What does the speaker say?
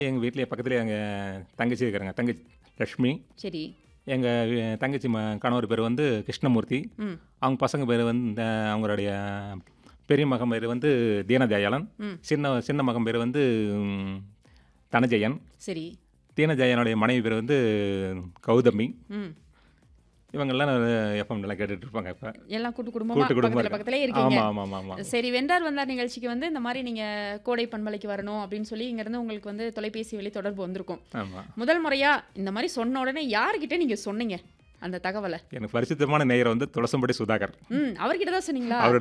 எங்கள் வீட்டில் பக்கத்துலேயே எங்கள் தங்கச்சி இருக்கிறாங்க தங்கச்சி லக்ஷ்மி சரி எங்கள் தங்கச்சி ம கணவர் பேர் வந்து கிருஷ்ணமூர்த்தி ம் அவங்க பசங்க பேர் வந்து இந்த அவங்களுடைய பெரிய மகன் பேர் வந்து தீனதயாளன் ம். சின்ன சின்ன மகன் பேர் வந்து ம், தனஜெயன் சரி தீனஜெயனுடைய மனைவி பேர் வந்து கௌதமி ம் இவங்கெல்லாம் எஃப்எம் நல்லா கேட்டுட்டு இருப்பாங்க இப்போ எல்லாம் கூட்டு குடும்பமா கூட்டு குடும்பம் பக்கத்துல பக்கத்துலயே இருக்கீங்க ஆமாம் ஆமாம் ஆமாம் சரி வென்றார் வந்தார் நிகழ்ச்சிக்கு வந்து இந்த மாதிரி நீங்க கோடை பண்பலைக்கு வரணும் அப்படின்னு சொல்லி இங்க இருந்து உங்களுக்கு வந்து தொலைபேசி வழி தொடர்பு வந்திருக்கும் ஆமாம் முதல் முறையா இந்த மாதிரி சொன்ன உடனே யார்கிட்ட நீங்க சொன்னீங்க அந்த தகவலை எனக்கு பரிசுத்தமான நேயர் வந்து துளசம்படி சுதாகர் ம் அவர்கிட்ட தான் சொன்னீங்களா அவரோட